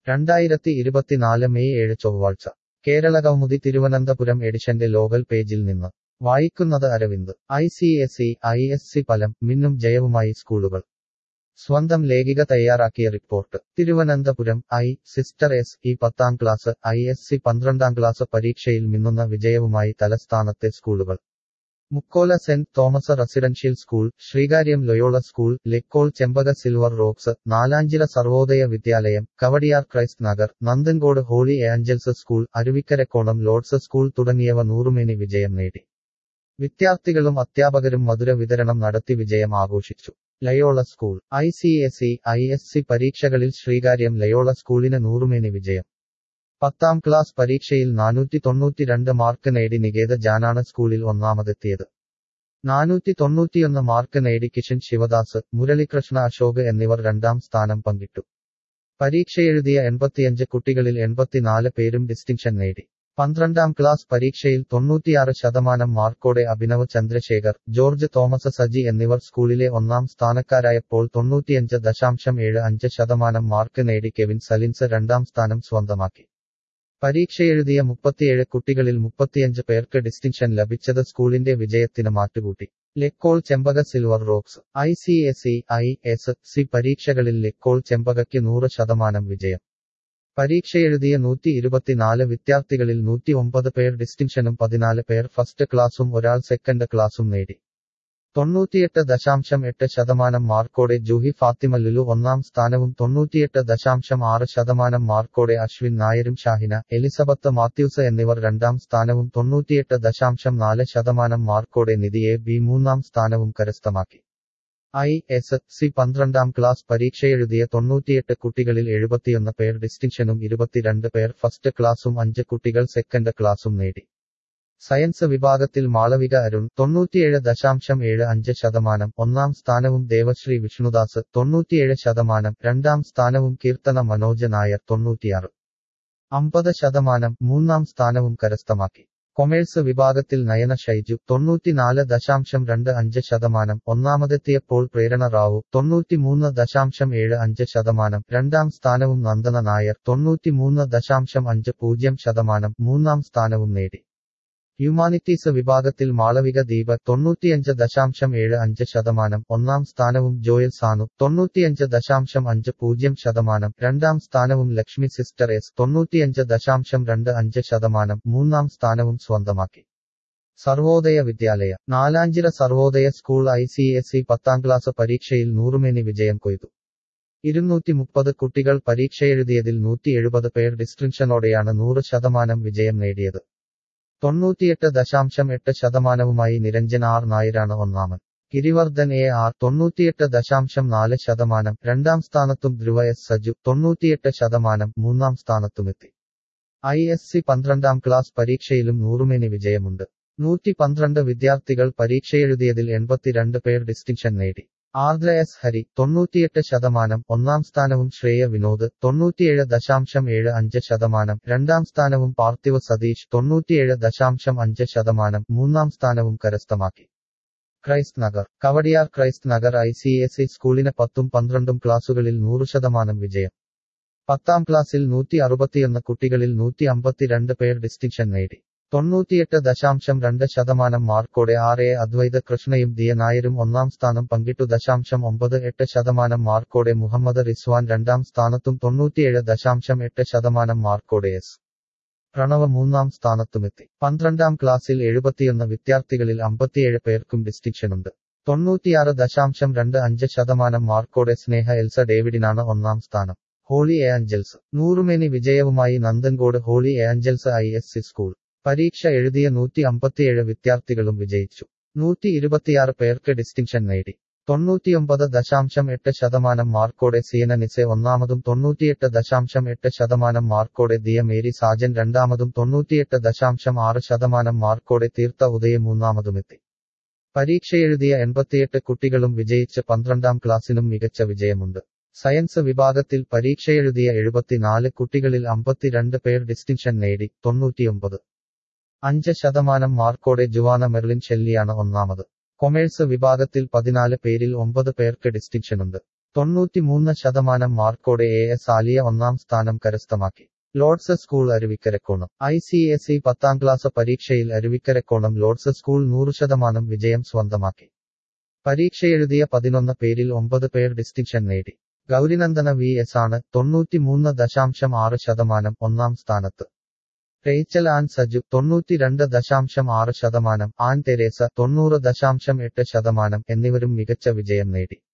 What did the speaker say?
രണ്ടായിരത്തി ഇരുപത്തിനാല് മെയ് ഏഴ് ചൊവ്വാഴ്ച കേരളകൗമുദി തിരുവനന്തപുരം എഡിഷന്റെ ലോകൽ പേജിൽ നിന്ന് വായിക്കുന്നത് Aravind I C S E I S C ഫലം മിന്നും ജയവുമായി സ്കൂളുകൾ സ്വന്തം ലേഖിക തയ്യാറാക്കിയ റിപ്പോർട്ട് തിരുവനന്തപുരം ഐ സിസ്റ്റർ എസ് ഇ പത്താം ക്ലാസ് ഐ എസ് സി പന്ത്രണ്ടാം ക്ലാസ് പരീക്ഷയിൽ മിന്നുന്ന വിജയവുമായി തലസ്ഥാനത്തെ സ്കൂളുകൾ Mukkola saint Thomas residential school Sreekaryam Loyola school Lecole Chempaka silver rocks Nalanchira Sarvodaya Vidyalayam Kowdiar Christ Nagar Nanthancode holy angels school Aruvikkarakonam lords school തുടങ്ങിയവ നൂറുമേനി വിജയം നേടി വിദ്യാർത്ഥികളും അധ്യാപകരും മധുര വിതരണം നടത്തി വിജയം ആഘോഷിച്ചു Loyola school I C S E I S C പരീക്ഷകളിൽ ശ്രീകാര്യം ലയോള സ്കൂളിന് നൂറുമേനി വിജയം പത്താം ക്ലാസ് പരീക്ഷയിൽ നാനൂറ്റി തൊണ്ണൂറ്റിരണ്ട് മാർക്ക് നേടി നികേത ജാനാണ് സ്കൂളിൽ ഒന്നാമതെത്തിയത് നാനൂറ്റി തൊണ്ണൂറ്റിയൊന്ന് മാർക്ക് നേടി കിഷൻ ശിവദാസ് മുരളികൃഷ്ണ അശോക് എന്നിവർ രണ്ടാം സ്ഥാനം പങ്കിട്ടു പരീക്ഷയെഴുതിയ എൺപത്തിയഞ്ച് കുട്ടികളിൽ എൺപത്തിനാല് പേരും ഡിസ്റ്റിങ്ഷൻ നേടി പന്ത്രണ്ടാം ക്ലാസ് പരീക്ഷയിൽ തൊണ്ണൂറ്റിയാറ് ശതമാനം മാർക്കോടെ അഭിനവ് ചന്ദ്രശേഖർ ജോർജ് തോമസ് സജി എന്നിവർ സ്കൂളിലെ ഒന്നാം സ്ഥാനക്കാരായപ്പോൾ തൊണ്ണൂറ്റിയഞ്ച് ദശാംശം ഏഴ് അഞ്ച് ശതമാനം മാർക്ക് നേടി കെവിൻ സലിൻസ് രണ്ടാം സ്ഥാനം സ്വന്തമാക്കി പരീക്ഷയെഴുതിയ മുപ്പത്തിയേഴ് കുട്ടികളിൽ മുപ്പത്തിയഞ്ച് പേർക്ക് ഡിസ്റ്റിങ്ഷൻ ലഭിച്ചത് സ്കൂളിന്റെ വിജയത്തിന് മാറ്റുകൂട്ടി Lecole Chempaka silver rocks I C S E I S C പരീക്ഷകളിൽ ലെക്കോൾ ചെമ്പകയ്ക്ക് നൂറ് ശതമാനം വിജയം പരീക്ഷയെഴുതിയ നൂറ്റി ഇരുപത്തിനാല് വിദ്യാർത്ഥികളിൽ നൂറ്റി ഒമ്പത് പേർ ഡിസ്റ്റിങ്ഷനും പതിനാല് പേർ ഫസ്റ്റ് ക്ലാസും ഒരാൾ സെക്കൻഡ് ക്ലാസും നേടി തൊണ്ണൂറ്റിയെട്ട് ദശാംശം എട്ട് ശതമാനം മാർക്കോടെ ജൂഹി ഫാത്തിമ ലുലു ഒന്നാം സ്ഥാനവും തൊണ്ണൂറ്റിയെട്ട് ദശാംശം ആറ് ശതമാനം മാർക്കോടെ അശ്വിൻ നായരും ഷാഹിന എലിസബത്ത് മാത്യൂസ് എന്നിവർ രണ്ടാം സ്ഥാനവും തൊണ്ണൂറ്റിയെട്ട് ദശാംശം നാല് ശതമാനം മാർക്കോടെ നിധിയെ ബി മൂന്നാം സ്ഥാനവും കരസ്ഥമാക്കി ഐ എസ് സി പന്ത്രണ്ടാം ക്ലാസ് പരീക്ഷയെഴുതിയ തൊണ്ണൂറ്റിയെട്ട് കുട്ടികളിൽ എഴുപത്തിയൊന്ന് പേർ ഡിസ്റ്റിങ്ഷനും ഇരുപത്തിരണ്ട് പേർ ഫസ്റ്റ് ക്ലാസും അഞ്ച് കുട്ടികൾ സെക്കൻഡ് ക്ലാസും നേടി സയൻസ് വിഭാഗത്തിൽ മാളവിക അരുൺ തൊണ്ണൂറ്റിയേഴ് ദശാംശം ഏഴ് അഞ്ച് ശതമാനം ഒന്നാം സ്ഥാനവും ദേവശ്രീ വിഷ്ണുദാസ് തൊണ്ണൂറ്റിയേഴ് ശതമാനം രണ്ടാം സ്ഥാനവും കീർത്തന മനോജ് നായർ തൊണ്ണൂറ്റിയാറ് അമ്പത് ശതമാനം മൂന്നാം സ്ഥാനവും കരസ്ഥമാക്കി കൊമേഴ്സ് വിഭാഗത്തിൽ നയന ഷൈജു തൊണ്ണൂറ്റിനാല് ദശാംശം രണ്ട് അഞ്ച് ശതമാനം ഒന്നാമതെത്തിയപ്പോൾ പ്രേരണ റാവു തൊണ്ണൂറ്റിമൂന്ന് ദശാംശം ഏഴ് അഞ്ച് ശതമാനം രണ്ടാം സ്ഥാനവും നന്ദന നായർ തൊണ്ണൂറ്റിമൂന്ന് ദശാംശം അഞ്ച് പൂജ്യം ശതമാനം മൂന്നാം സ്ഥാനവും നേടി ഹ്യൂമാനിറ്റീസ് വിഭാഗത്തിൽ മാളവിക ദീപ തൊണ്ണൂറ്റിയഞ്ച് ദശാംശം ഏഴ് അഞ്ച് ശതമാനം ഒന്നാം സ്ഥാനവും ജോയൽ സാനു തൊണ്ണൂറ്റിയഞ്ച് ദശാംശം അഞ്ച് പൂജ്യം ശതമാനം രണ്ടാം സ്ഥാനവും ലക്ഷ്മി സിസ്റ്റർ എസ് തൊണ്ണൂറ്റിയഞ്ച് ദശാംശം രണ്ട് അഞ്ച് ശതമാനം മൂന്നാം സ്ഥാനവും സ്വന്തമാക്കി Sarvodaya Vidyalaya Nalanchira Sarvodaya school I C S E പത്താം ക്ലാസ് പരീക്ഷയിൽ നൂറുമേനി വിജയം കൊയ്തു ഇരുന്നൂറ്റി മുപ്പത് കുട്ടികൾ പരീക്ഷയെഴുതിയതിൽ നൂറ്റി എഴുപത് പേർ ഡിസ്റ്റിങ്ഷനോടെയാണ് നൂറ് ശതമാനം വിജയം നേടിയത് തൊണ്ണൂറ്റിയെട്ട് ദശാംശം എട്ട് ശതമാനവുമായി നിരഞ്ജൻ ആർ നായരാണ് ഒന്നാമൻ ഗിരിവർദ്ധൻ എ ആർ തൊണ്ണൂറ്റിയെട്ട് ദശാംശം നാല് ശതമാനം രണ്ടാം സ്ഥാനത്തും ധ്രുവ എസ് സജു തൊണ്ണൂറ്റിയെട്ട് ശതമാനം മൂന്നാം സ്ഥാനത്തുമെത്തി ഐ എസ് സി പന്ത്രണ്ടാം ക്ലാസ് പരീക്ഷയിലും നൂറുമേനി വിജയമുണ്ട് നൂറ്റി പന്ത്രണ്ട് വിദ്യാർത്ഥികൾ പരീക്ഷയെഴുതിയതിൽ എൺപത്തിരണ്ട് പേർ ഡിസ്റ്റിങ്ഷൻ നേടി ആർദ്ര എസ് ഹരി തൊണ്ണൂറ്റിയെട്ട് ശതമാനം ഒന്നാം സ്ഥാനവും ശ്രേയ വിനോദ് തൊണ്ണൂറ്റിയേഴ് ദശാംശം ഏഴ് അഞ്ച് ശതമാനം രണ്ടാം സ്ഥാനവും പാർത്ഥിവ സതീഷ് തൊണ്ണൂറ്റിയേഴ് ദശാംശം അഞ്ച് ശതമാനം മൂന്നാം സ്ഥാനവും കരസ്ഥമാക്കി Christ Nagar Kowdiar Christ Nagar I C S E സ്കൂളിന് പത്തും പന്ത്രണ്ടും ക്ലാസുകളിൽ നൂറ് ശതമാനം വിജയം പത്താം ക്ലാസ്സിൽ നൂറ്റി അറുപത്തിയൊന്ന് കുട്ടികളിൽ നൂറ്റി അമ്പത്തിരണ്ട് പേർ ഡിസ്റ്റിങ്ഷൻ നേടി തൊണ്ണൂറ്റിയെട്ട് ദശാംശം രണ്ട് ശതമാനം മാർക്കോടെ ആർ എ അദ്വൈത കൃഷ്ണയും ദിയ നായരും ഒന്നാം സ്ഥാനം പങ്കിട്ടു ദശാംശം ഒമ്പത് എട്ട് ശതമാനം മാർക്കോടെ മുഹമ്മദ് റിസ്വാൻ രണ്ടാം സ്ഥാനത്തും തൊണ്ണൂറ്റിയേഴ് ദശാംശം എട്ട് ശതമാനം മാർക്കോടെ എസ് പ്രണവ് മൂന്നാം സ്ഥാനത്തുമെത്തി പന്ത്രണ്ടാം ക്ലാസ്സിൽ എഴുപത്തിയൊന്ന് വിദ്യാർത്ഥികളിൽ അമ്പത്തിയേഴ് പേർക്കും ഡിസ്റ്റിങ്ഷനുണ്ട് തൊണ്ണൂറ്റിയാറ് ദശാംശം രണ്ട് അഞ്ച് ശതമാനം മാർക്കോടെ സ്നേഹ എൽസ ഡേവിഡിനാണ് ഒന്നാം സ്ഥാനം ഹോളി ഏഞ്ചൽസ് നൂറുമേനി വിജയവുമായി Nanthancode holy angels I S C school പരീക്ഷ എഴുതിയ നൂറ്റി അമ്പത്തിയേഴ് വിദ്യാർത്ഥികളും വിജയിച്ചു നൂറ്റി ഇരുപത്തിയാറ് പേർക്ക് ഡിസ്റ്റിങ്ഷൻ നേടി തൊണ്ണൂറ്റിയൊമ്പത് ദശാംശം എട്ട് ശതമാനം മാർക്കോടെ സിയന നിസെ ഒന്നാമതും തൊണ്ണൂറ്റിയെട്ട് ദശാംശം എട്ട് ശതമാനം മാർക്കോടെ ദിയ മേരി സാജൻ രണ്ടാമതും തൊണ്ണൂറ്റിയെട്ട് ദശാംശം ആറ് ശതമാനം മാർക്കോടെ തീർത്ത ഉദയ മൂന്നാമതുമെത്തി പരീക്ഷയെഴുതിയ എൺപത്തിയെട്ട് കുട്ടികളും വിജയിച്ച് പന്ത്രണ്ടാം ക്ലാസ്സിനും മികച്ച വിജയമുണ്ട് സയൻസ് വിഭാഗത്തിൽ പരീക്ഷയെഴുതിയ എഴുപത്തിനാല് കുട്ടികളിൽ അമ്പത്തിരണ്ട് പേർ ഡിസ്റ്റിങ്ഷൻ നേടി തൊണ്ണൂറ്റിയൊമ്പത് അഞ്ച് ശതമാനം മാർക്കോടെ ജുവാന മെർലിൻ ഷെല്ലിയാണ് ഒന്നാമത് കൊമേഴ്സ് വിഭാഗത്തിൽ പതിനാല് പേരിൽ ഒമ്പത് പേർക്ക് ഡിസ്റ്റിങ്ഷനുണ്ട് തൊണ്ണൂറ്റിമൂന്ന് ശതമാനം മാർക്കോടെ എ എസ് ആലിയ ഒന്നാം സ്ഥാനം കരസ്ഥമാക്കി lords school Aruvikkarakonam I C S E പത്താം ക്ലാസ് പരീക്ഷയിൽ അരുവിക്കരക്കോണം ലോർഡ്സ് സ്കൂൾ നൂറ് ശതമാനം വിജയം സ്വന്തമാക്കി പരീക്ഷയെഴുതിയ പതിനൊന്ന് പേരിൽ ഒമ്പത് പേർ ഡിസ്റ്റിങ്ഷൻ നേടി ഗൗരിനന്ദന വി എസ് ആണ് തൊണ്ണൂറ്റിമൂന്ന് ദശാംശം ആറ് ശതമാനം ഒന്നാം സ്ഥാനത്ത് റേച്ചൽ ആൻ സജു തൊണ്ണൂറ്റിരണ്ട് ദശാംശം ആറ് ശതമാനം ആൻ തെരേസ തൊണ്ണൂറ് ദശാംശം എട്ട് ശതമാനം എന്നിവരും മികച്ച വിജയം നേടി